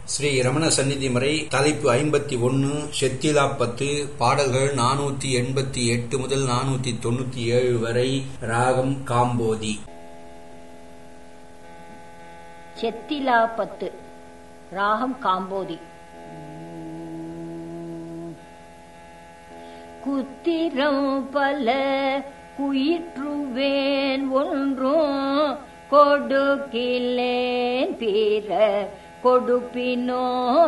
ஸ்ரீ ரமண சந்நிதி முறை தலைப்பு ஐம்பத்தி ஒன்னு செத்திலாப்பத்து பாடல்கள் நானூத்தி எண்பத்தி எட்டு முதல் நானூத்தி தொண்ணூத்தி ஏழு வரை ராகம் காம்போதி செத்திலாப்பத்து ராகம் காம்போதி குத்திரம் பல குயிற்றுவேன் ஒன்றும் கொடுக்கிலேன் பிற கொடுப்பினோ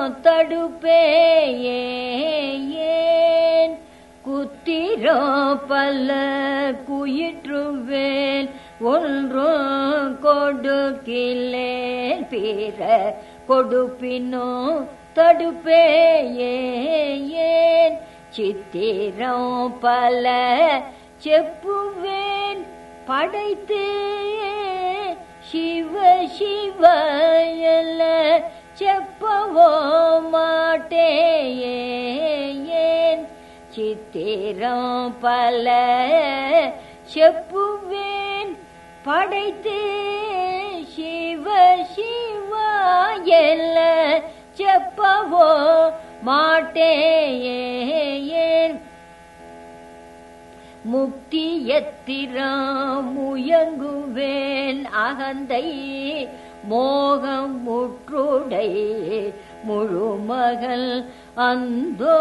தடுப்பேன் குத்திரம் பல குயிற்றுவேன் ஒன்றும் கொடுக்கிலேன் பிற கொடுப்பினோ தடுப்பேன் சித்திரம் பல செப்புவேன் படைத்து சிவ சிவயல்ல செப்பவோ மாட்டேன் சித்திரம் பல செப்புவேன் படைத்து சிவ சிவயல்ல செப்பவோ மாட்டேன் முக்தியத்திரம் முயங்குவேன் அகந்தை மோகம் முற்றுடை முழுமகள் அந்தோ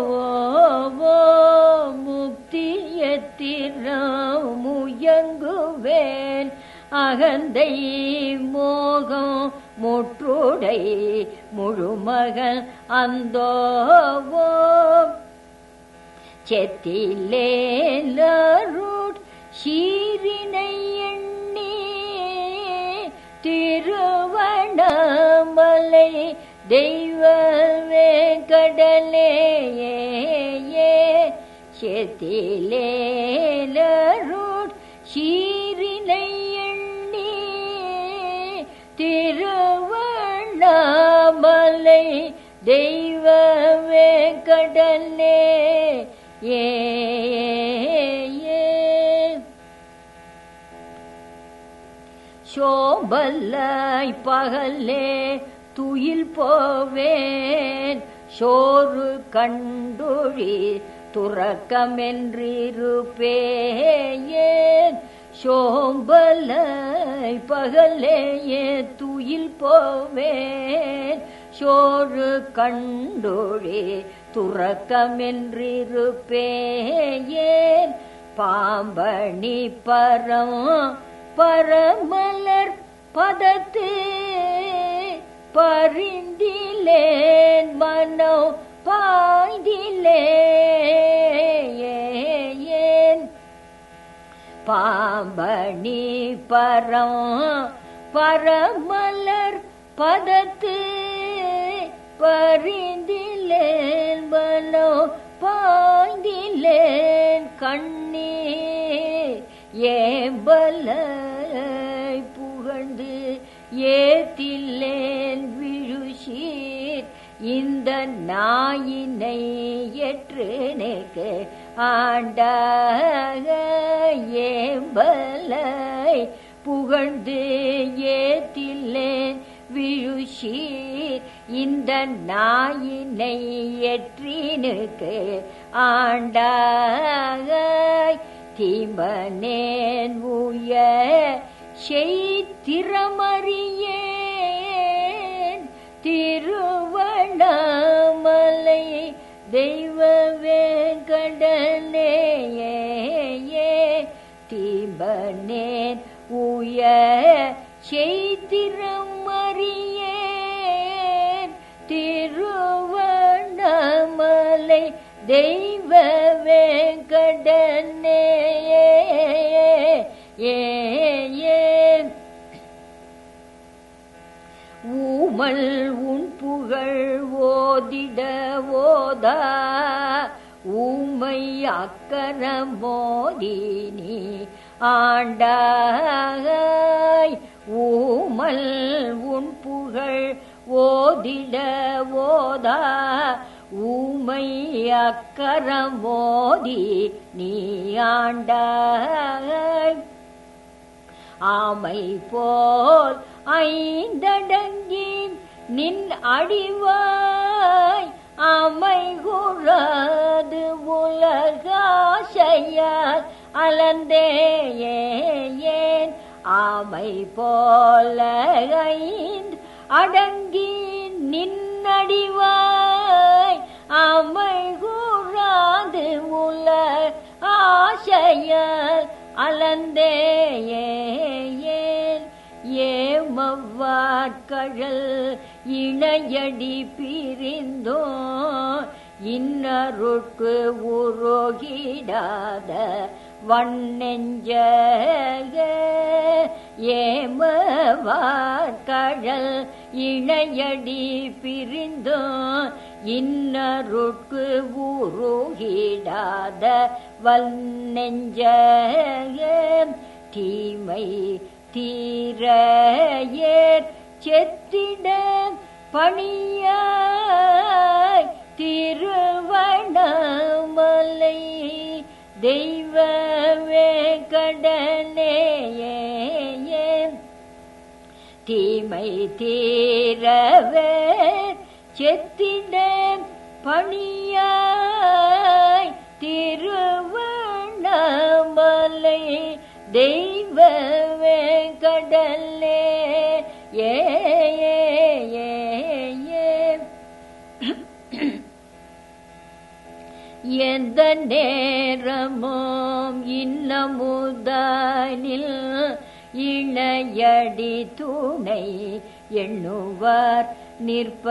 முக்தியத்திரம் முயங்குவேன் அகந்தை மோகம் முற்றுடை முழுமகள் அந்தோ செத்திலேலருட் சீரினை எண்ணி திருவண்ணாமலை தெய்வமே கடலே செத்திலேலருட் சீரினை எண்ணி திருவண்ணாமலை தெய்வமே கடலே ஏ சோபல்லாய் பகலே துயில் போவேன் சோறு கண்டுழி துறக்கமென்றிருப்பேன் சோம்பலாய் பகலேயே துயில் போவேன் சோறு கண்டொழி துறக்கமென்றிருப்பேன் பாம்பணி பரம் பரமலர் பதத்து பரிந்திலேன் மனோ பாய்ந்திலேன் பாம்பணி பரம் பரமலர் பதத்து பரிந்திலேன் மனோ பாய்ந்திலேன் கண்ணீர் ஏம்பல புகழ்ந்து ஏத்தில்லேன் விழுஷீர் இந்த நாயினை எற்றுனுக்கு ஆண்டாக ஏம்பலை புகழ்ந்து ஏத்தில்லேன் விழுஷீர் இந்த நாயினை எற்றினுக்கு ஆண்டாக தீம்பனேன் உய செய்திறமறியேன் திருவண்ணாமலை தெய்வவே கடலே தீம்பனேன் உய செய்திறமறியேன் திருவண்ணாமலை தெய்வ வேங்கடனே ஊமல் உன் புகழ் ஓதிட ஓதா ஊமை அக்கர மோதினி ஆண்டாய் ஊமல் உன் புகழ் ஓதிட ஓதா ஊமை அக்கரம் மோதி நீ ஆண்டாய் ஆமை போல் ஐந்தடங்கி நின் அடிவாய் அமைகுறாது உலகாசையால் அலந்தேயேன் ஆமை போல ஐந்து அடங்கி நின்னடிவாய் அமைகுறாது உல ஆசையால் அலந்தேயேன் ஏமவாட்கழல் இணையடி பிரிந்தோ இன்னருட்கு உருகிடாத வண்ணெஞ்ச ஏமவாட்கழல் இணையடி பிரிந்தோ இன்னருட்கு உருகிடாத வல்நெஞ்ச தீமை தீரையேர் செத்திட பணியாய் திருவண்ணாமலை தெய்வமே கடனேயே தீமை தீரவே செத்திட பணியாய் திருவண்ணாமலை தெய்வமே கடலே ஏ ஏ, ஏ, ஏ. எந்த நேரமும் இன்னமுதானில் இணையடி துணை எண்ணுவார் நிற்ப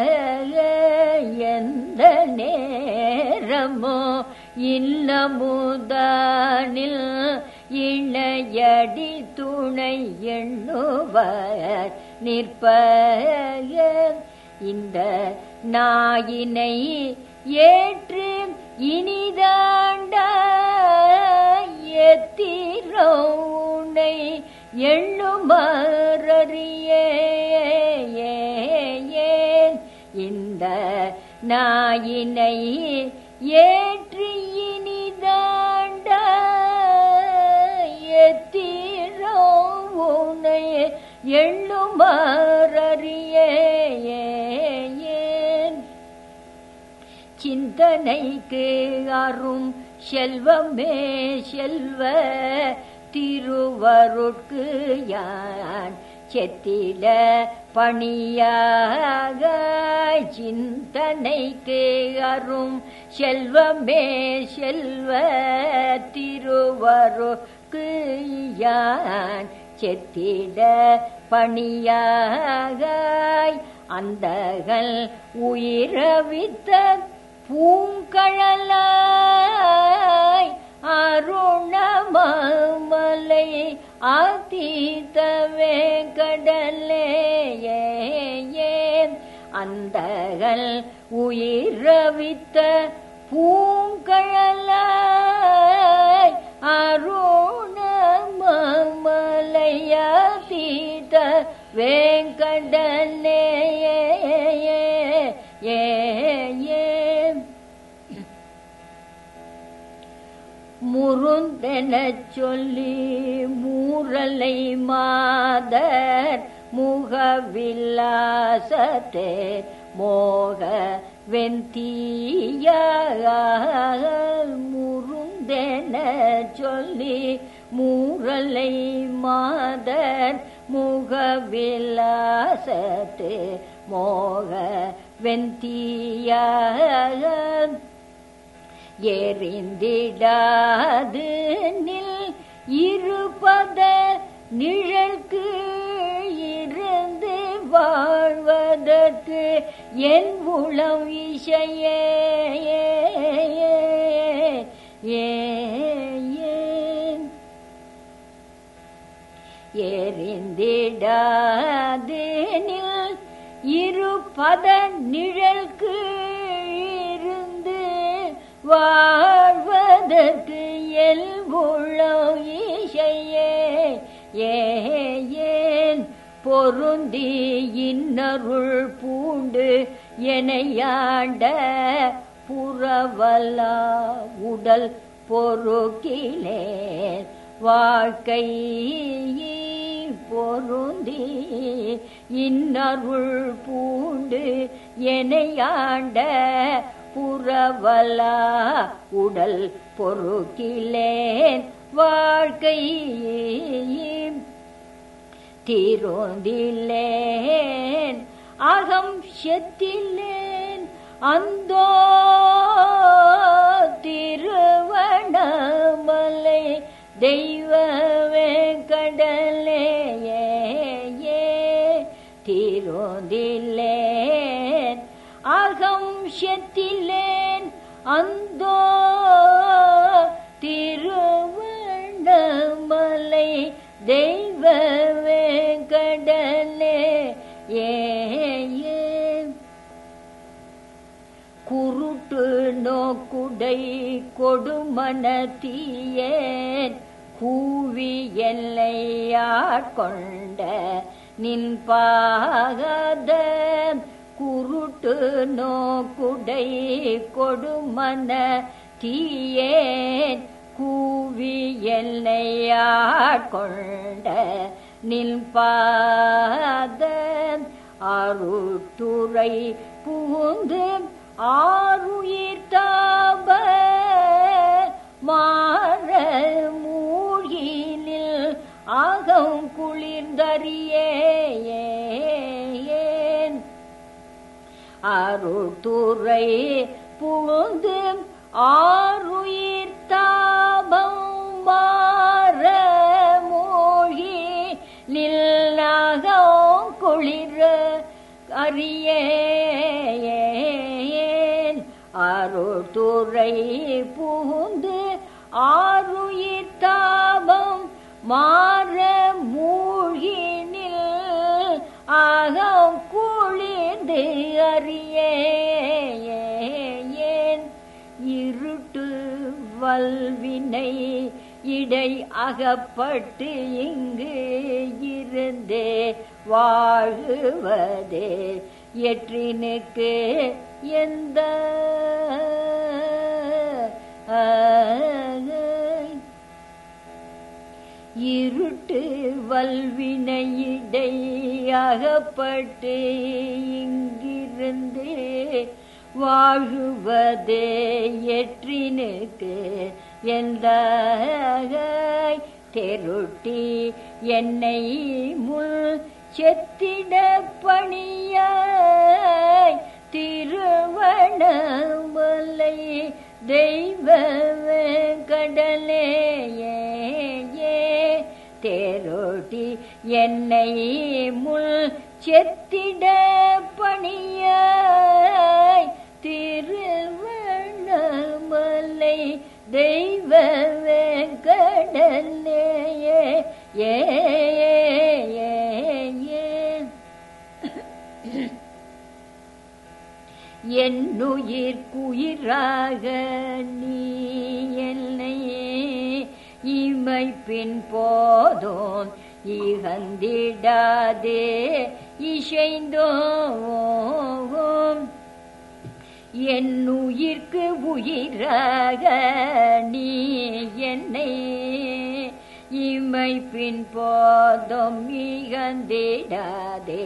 எந்த நேரமோ இன்னமுதானில் இணையடி துணை எண்ணுவார் நிற்ப இந்த நாயினை ஏற்று இனிதாண்ட எத்திரோனை எண்ணுமறியேன் இந்த நாயினை ஏற்று இனிதாண்ட எத்திரோனை எண்ணுமறியேன் சிந்தனைக்கு அரும் செல்வமே செல்வ திருவருட்கு யான் செத்திட பணியாக சிந்தனைக்கு அரும் செல்வமே செல்வ திருவருட்கு யான் செத்திட பணியாக அந்தகள் உயிரவித்த பூங்கழலாய் அருணமாமலை ஆத்தீத்தவே கடலே அந்தகள் உயிரவித்த பூங்கழலாய் அருணமாமலையாத்தீத்த வேங்கடனே ஏ ஏ முருந்தெனச் சொல்லி மூரலை மாதர் முகவில்லாசத்தே மோக வெந்தியால் முருந்தென சொல்லி மூரலை மாதர் முகவில்லாசத்தே மோக வெந்தியால் எரிந்திடாது நில் இருபத நிழற்கு இருந்து வாழ்வதற்கு என் உளம் இசையே ஏ ஏன் எரிந்திடாது நில் இருபத நிழற்கு இருந்து வாழ்வதற்கு எல்புள்ளோ ஈசையே ஏன் பொருந்தி இன்னருள் பூண்டு எனையாண்ட புறவலா உடல் பொறுக்கிலே வாழ்க்கை பொருந்தி இன்னருள் பூண்டு எனையாண்ட புறவலா உடல் பொறுக்கிலேன் வாழ்க்கை தீரோந்திலேன் அகம் செத்திலேன் அந்தோ திருவண்ணாமலை தெய்வமே கடலே தீரோந்திலேன் அகம் செத்திலேன் அந்தோ திருவண்ணாமலை தெய்வமே கடலே ஏ ஏ. குருட்டு நோக்குடை கொடுமணத்தீயேன் கூவி எல்லையாட்கொண்ட நின் பாகத குருட்டு நோக்குடை கொடுமண தீயேன் கூவி எல்லையாட்கொண்ட நின் பாத அருட்டுரை பூந்து ஆருயிர் தாப மாற மூழ்கினில் அகம் குளிர்ந்தறியேன் அருட்டுரை புகுந்து ஆருயிர் தாபம் மாற மூழ்கி நில்லாகம் குளிர அறியேன் அருட்டுரை புகுந்து ஆருயிர் தாபம் மாற மூழ்கினில் அகம் குளிர்ந்து அறியேன் இருட்டு வல்வினை இடை அகப்பட்டு இங்கு இருந்தே வாழுவதே எற்றினுக்கு எந்த இருட்டு வல்வினையிடை அகப்பட்டு இங்கிருந்து வாழுவதே எற்றினுக்கு எந்த தெருட்டி என்னை முள் செத்திட பணியாய் திருவண்ணாமலை தெய்வ கடலே தேரோட்டி என்னை முள் செத்திட பணியாய் திருவண்ணாமலை தெய்வ கடலே ஏ ஏ ஏ என்னுயிர்க்குயிராக நீ என்னை இமைப்பின் போதோம் இகந்திடாதே இசைந்தோம் என்னுயிர்க்கு உயிராக நீ என்னை இமைப்பின் போதும் இகந்திடாதே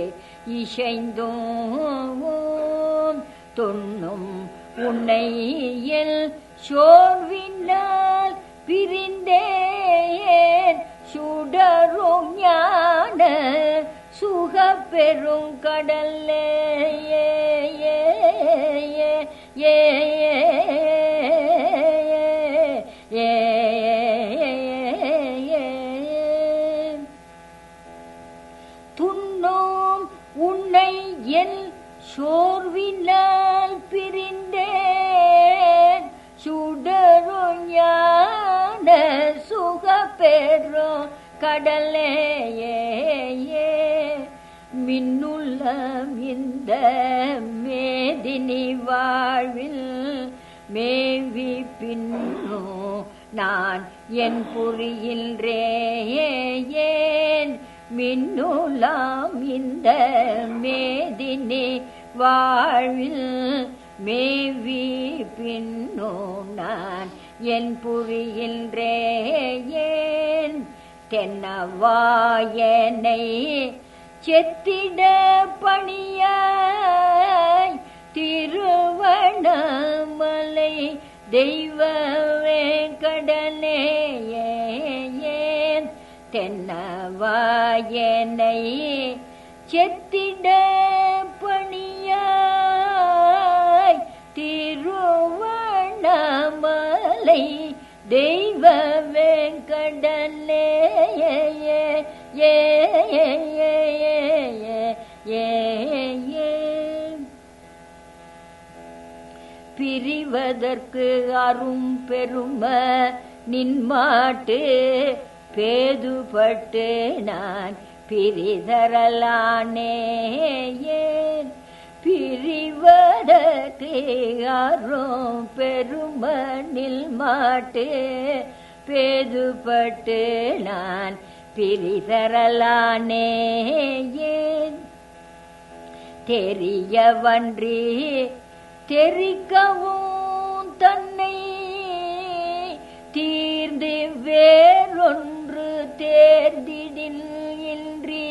இசைந்தோம் தொன்னும் உன்னையில் சோர்வினால் பிரிந்தேன் சுடரும் ஞான சுக பெரும் கடல்லே ஏ ஏ ஏ ஏ ஏ துன்னோம் உன்னை என் சோர்வினால் பிரிந்தேன் சுடரும் ஞான சுக பெறும் கடலே மின்னுள்ளம் இந்த மேதினி வாழ்வில் மேவி பின்னோ நான் என் புரியின்றேன் மின்னுலாம் இந்த மேதினி வாழ்வில் மேவி பின்னோ நான் என் புரியின்றேன் தென்னவாயனை செத்திட பணியாய் திருவண்ணாமலை தெய்வமே கடனே தென்னவாயனை செத்திட பணியாய் திருவண்ணாமலை தெய்வ வெங்கடனே ஏ ஏ ஏ ஏ ஏ பிரிவதற்கு அரும் பெரும நின்மாட்டு பேதுபட்டு நான் பிரிதரலானே ஏன் பிரிவதற்கு அரும் பெரும நில்மாட்டு பேதுபட்டு நான் பிரிதரலானே ஏன் தெரியவன்றி தெரிக்கவும் தன்னை தீர்ந்து வேறொன்று தேர்ந்திடில் இன்றி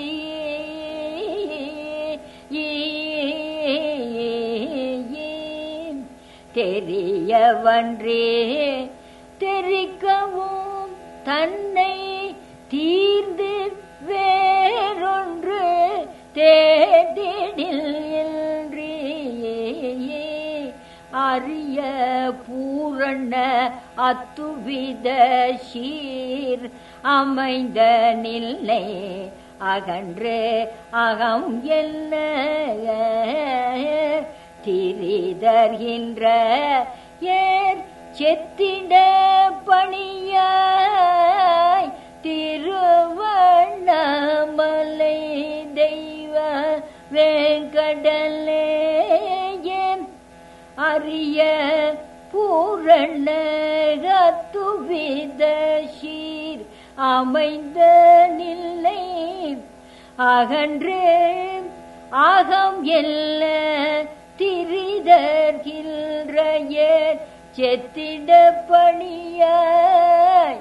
தெரியவன்றே தெரிக்கவும் தன்னை தீர்ந்து வேறொன்று தேடிடில் இன்றி அரிய பூரண அத்துவித சீர் அமைந்த நில்லை அகன்று அகம் என்ன திரிதர்கின்ற ஏர் செத்திட பணியாய் திருவண்ணாமலை தெய்வ வேங்கடலே ஏன் அரிய பூரண துவித சீர் அமைந்த நில்லை அகன்று ஆகம் எல்ல திரிதர்கின்ற செத்திட பணியாய்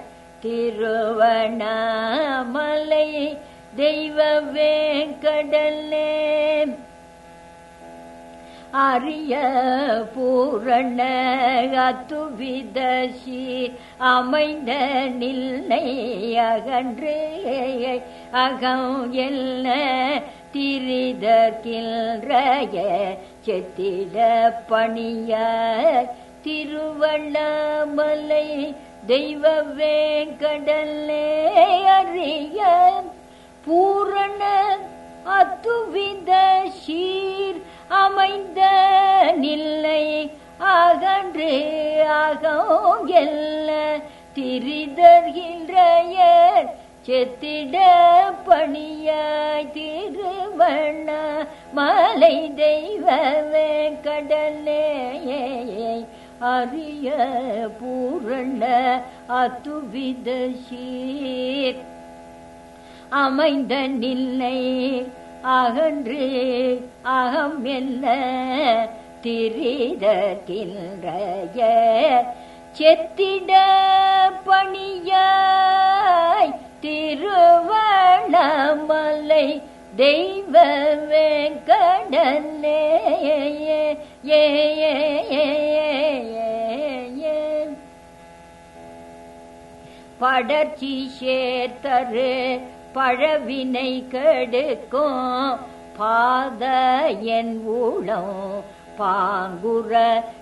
திருவண்ணாமலை தெய்வ வேங்கடலே அரிய பூரண அத்துவிதசி அமைந்த நில்லை அகன்று அகம் என்ன திரிதற்கின்ற செத்திட பணிய திருவண்ணாமலை தெய்வ வேங்கடலே அறிய பூரண அத்துவித சீர் அமைந்த நில்லை அகன்று அகம் எல்ல திரிதர்கின்ற செத்திட பணியாய் திருவண்ண மலை தெய்வவே கடலே அரிய பூரண அத்துவித சீர் அமைந்த நில்லை அகன்று அகம் என்ன திரிதற்கின்ற செத்திட பணியாய் திருவண்ணாமலை தெய்வ வேங்கடலே ஏ படர்ச்சி சேர்த்தரு பழவினை கெடுக்கும் பாத என் ஊழம் பாங்குற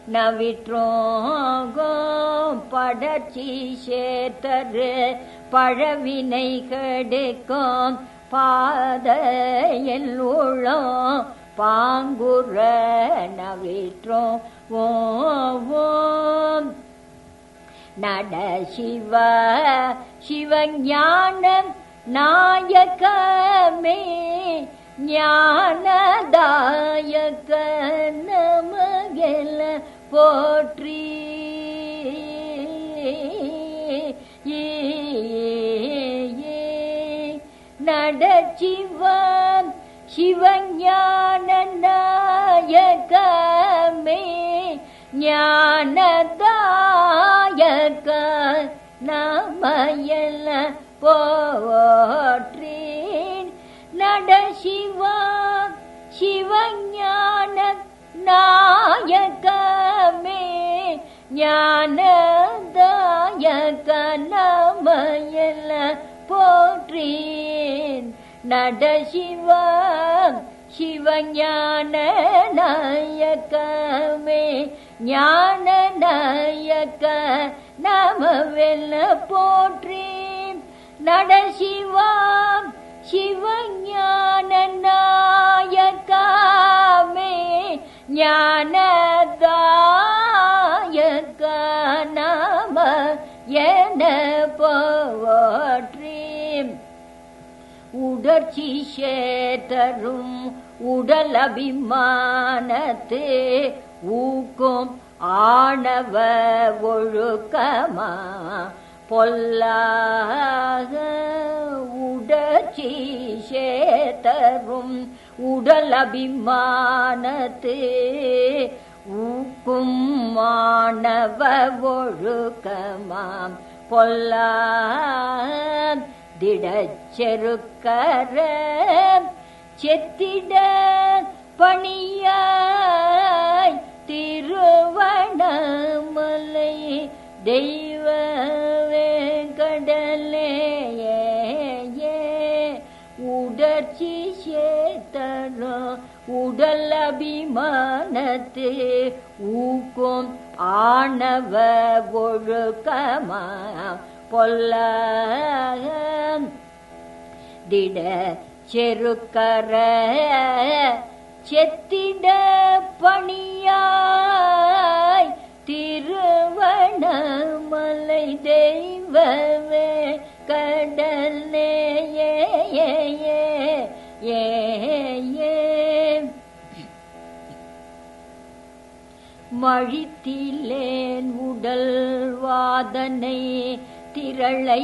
நவிற்றோங்கும் படர்ச்சி சேர்த்தரு பழவினை கெடுக்கும் பாத என் ஊழம் பாங்குற நவிற்றோம் ஓம் நட சிவ சிவஞானம் நாயகமே ஞானதாயக நமகெல போற்றி நடச்சிவம் சிவஞான நாயகமே ஞானதாயக நமயல போற்றேன் நடசிவா சிவஞான நாயகமே ஞானதாயக நமயல்ல போற்றேன் நடசிவா சிவஞான நாயகமே ஞான நாயக நமவெல்ல போற்றேன் நடசிவா சிவஞான நாயகமே ஞானதாயக நம என போற்றேன் உடற்சி சேதரும் உடல் அபிமானத்து ஊக்கும் ஆணவ ஒழுக்கமா பொல்லாக உடற்சி சேதரும் உடல் அபிமானத்து ஊக்கும் மாணவ ஒழுக்கமாம் பொல்லா திடச்செருக்கர செத்திட பணியாய் திருவண்ணமலை தெய்வ கடலே உடற்சி சேத்தனோ உடல் அபிமானத்து ஊக்கும் ஆணவ ஒழுக்கமா பொல்ல திட செருக்கர செத்திட பணியாய் திருவண்ணமலை தெய்வமே கடலே ஏ ஏ ஏ ஏ மழித்திலேன் உடல் வாதனை திரளை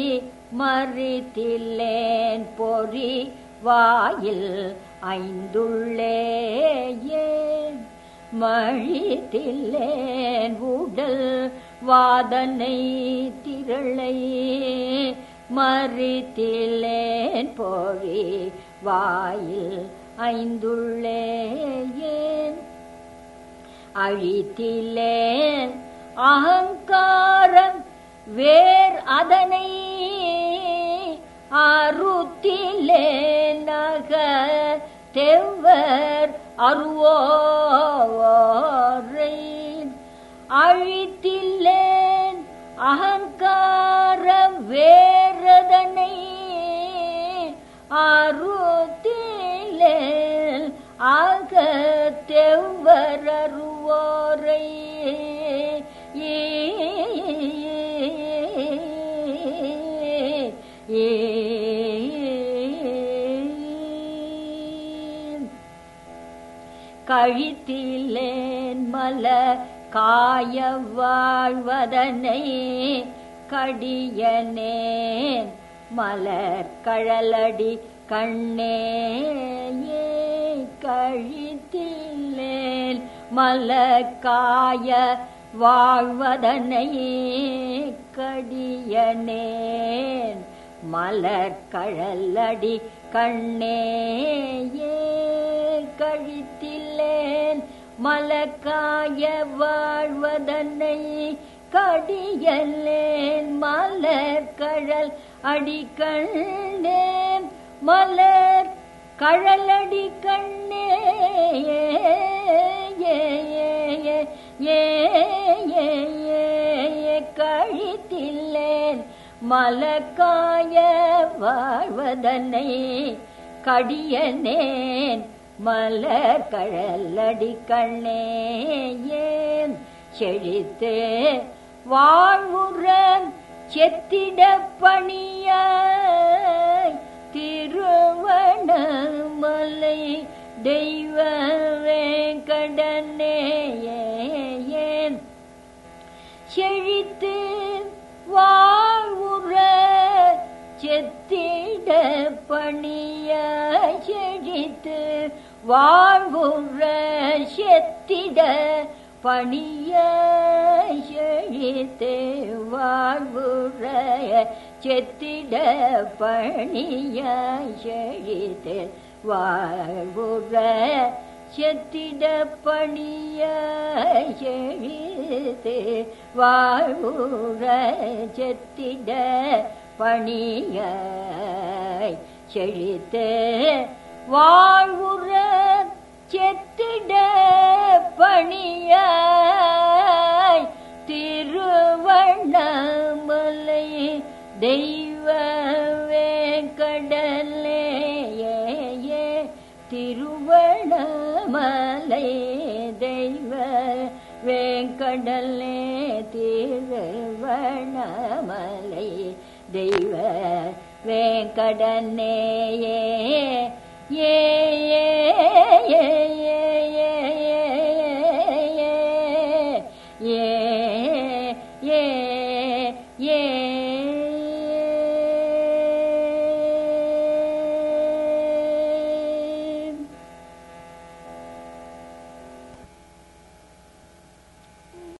மறித்தில்லேன் பொறி வாயில் ஐந்துள்ளே ஏன் மழித்தில்லேன் உடல் வாதனை திரளை மறித்தில்லேன் பொறி வாயில் ஐந்துள்ளே ஏன் அழித்திலேன் அகங்காரம் வேர் அதனை அறுத்திலேன் நக தெவ்வர் அருவோரை அழித்தில்லேன் அகங்காரம் வேறதனை அறுத்திலேன் அகத்தெவ்வர் அருவோரை கழித்திலேன் மல காய வாழ்வதனை கடியனேன் மலர் கழலடி கண்ணே கழித்தில்லேன் மலக்காய வாழ்வதனை கடியனேன் மலர் கழலடி கண்ணே கழித்தில்லேன் மலக்காய வாழ்வதனை கடியல்லேன் மலர் கழல் அடிக்கண்ணேன் மலர் கழலடி கண்ணே ஏ ஏ கழித்தில்லேன் மலக்காய வாழ்வதனை கடியனேன் மலர் கழலடி கண்ணே ஏன் செழித்து வாழ்வுறன் செத்திட பணியாய் திருவண்ணமலை தெய்வ வேங்கடனே ஏன் செழித்து வாழ்வுற செத்திட பணியாய் செழித்து வாழ்வுற செத்திட பணியாய் செழித்து வாழ்வுற செத்திட பணியாய் செழித்து வாழ்வுற செத்திட பணியாய் செழித்து வாழ்வுற செத்திட பணியாய் செழித்து வாழ்வுற செத்திட பணியாய் திருவண்ணாமலை தெய்வ கடலே திருவண்ணாமலை தெய்வ வேங்கடலே திருவண்ணாமலை தெய்வ வேங்கடனே ஏ ஏ ஏ